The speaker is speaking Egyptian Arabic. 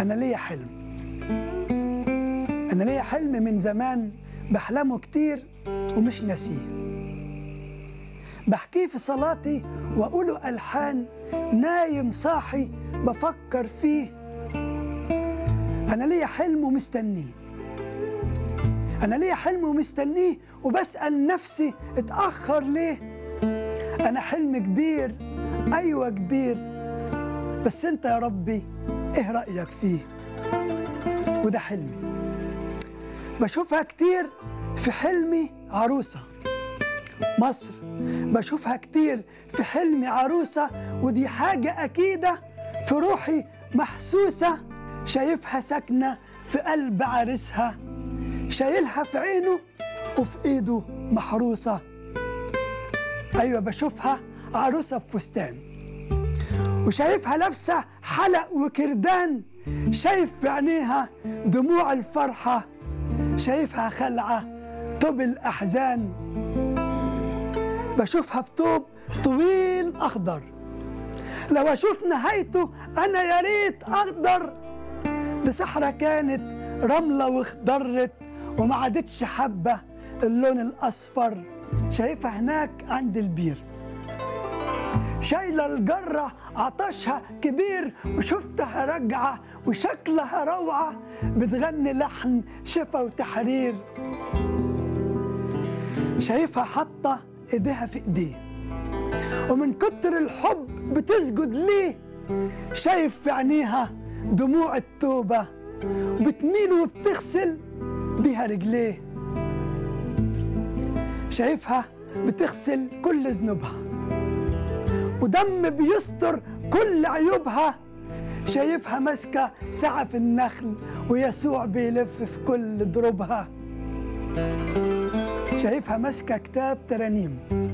أنا ليا حلم أنا ليا حلم من زمان بحلمه كتير ومش ناسيه بحكيه في صلاتي وأقوله ألحان نايم صاحي بفكر فيه أنا ليا حلم ومستنيه أنا ليا حلم ومستنيه وبسأل نفسي اتأخر ليه أنا حلم كبير أيوة كبير بس أنت يا ربي إيه رأيك فيه وده حلمي بشوفها كتير في حلمي عروسة مصر بشوفها كتير في حلمي عروسة ودي حاجة أكيدة في روحي محسوسة شايفها ساكنة في قلب عريسها شايلها في عينه وفي ايده محروسة أيوة بشوفها عروسة في فستان وشايفها لابسة حلق وكردان شايف في عينيها دموع الفرحة شايفها خلعة طب الأحزان بشوفها بطوب طويل أخضر لو أشوف نهايته أنا يا ريت أقدر دي صحرا كانت رملة واخضرت وما عادتش حبة اللون الأصفر شايفها هناك عند البير شايلة الجرة عطشها كبير وشفتها راجعة وشكلها روعة بتغني لحن شفا وتحرير شايفها حاطة ايديها في ايديه ومن كتر الحب بتسجد ليه شايف في عينيها دموع التوبة وبتميل وبتغسل بيها رجليه شايفها بتغسل كل ذنوبها ودم بيستر كل عيوبها شايفها ماسكة سعف النخل ويسوع بيلف في كل دروبها شايفها ماسكة كتاب ترانيم